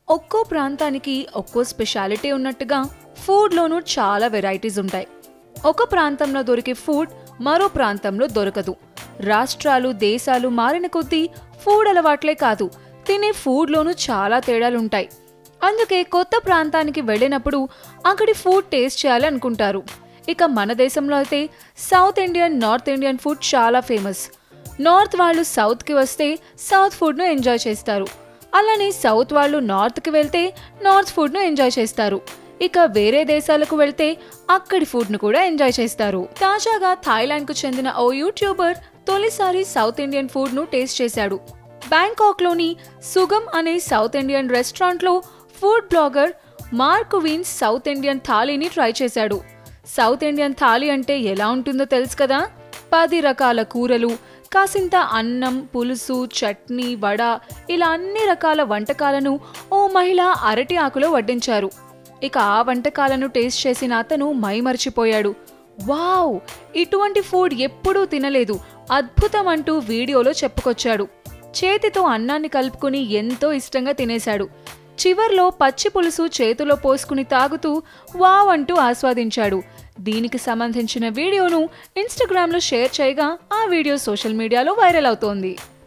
ఒక్కో ప్రాంతానికి ఒక్కో స్పెషాలిటీ ఉన్నట్టుగా ఫుడ్లోనూ చాలా వెరైటీస్ ఉంటాయి ఒక ప్రాంతంలో దొరికే ఫుడ్ మరో ప్రాంతంలో దొరకదు రాష్ట్రాలు దేశాలు మారిన కొద్దీ ఫుడ్ అలవాట్లే కాదు తినే ఫుడ్లోనూ చాలా తేడాలుంటాయి అందుకే కొత్త ప్రాంతానికి వెళ్ళినప్పుడు అక్కడి ఫుడ్ టేస్ట్ చేయాలనుకుంటారు ఇక మన దేశంలో అయితే south Indian north Indian food చాలా ఫేమస్ నార్త్ వాళ్ళు సౌత్కి వస్తే సౌత్ ఫుడ్ను ఎంజాయ్ చేస్తారు అలానే సౌత్ వాళ్ళు నార్త్కి వెళ్తే నార్త్ ఫుడ్ను ఎంజాయ్ చేస్తారు ఇక వేరే దేశాలకు వెళ్తే అక్కడి ఫుడ్ను కూడా ఎంజాయ్ చేస్తారు తాజాగా థాయిలాండ్కు చెందిన ఓ యూట్యూబర్ తొలిసారి సౌత్ ఇండియన్ ఫుడ్ను టేస్ట్ చేశాడు బ్యాంకాక్లోని సుగమ్ అనే సౌత్ ఇండియన్ రెస్టారెంట్లో food blogger Mark Wiens south Indian థాలీని ట్రై చేశాడు సౌత్ ఇండియన్ థాలీ అంటే ఎలా ఉంటుందో తెలుసు కదా పది రకాల కూరలు కాసింత అన్నం పులుసు చట్నీ వడ ఇలా అన్ని రకాల వంటకాలను ఓ మహిళ అరటి ఆకులో వడ్డించారు ఇక ఆ వంటకాలను టేస్ట్ చేసిన అతను మైమర్చిపోయాడు వావ్ ఇటువంటి ఫుడ్ ఎప్పుడూ తినలేదు అద్భుతం అంటూ వీడియోలో చెప్పుకొచ్చాడు చేతితో అన్నాన్ని కలుపుకుని ఎంతో ఇష్టంగా తినేశాడు చివర్లో పచ్చి పులుసు చేతిలో పోసుకుని తాగుతూ వావ్ అంటూ ఆస్వాదించాడు దీనికి సంబంధించిన వీడియోను ఇన్స్టాగ్రామ్లో షేర్ చేయగా ఆ వీడియో సోషల్ మీడియాలో వైరల్ అవుతోంది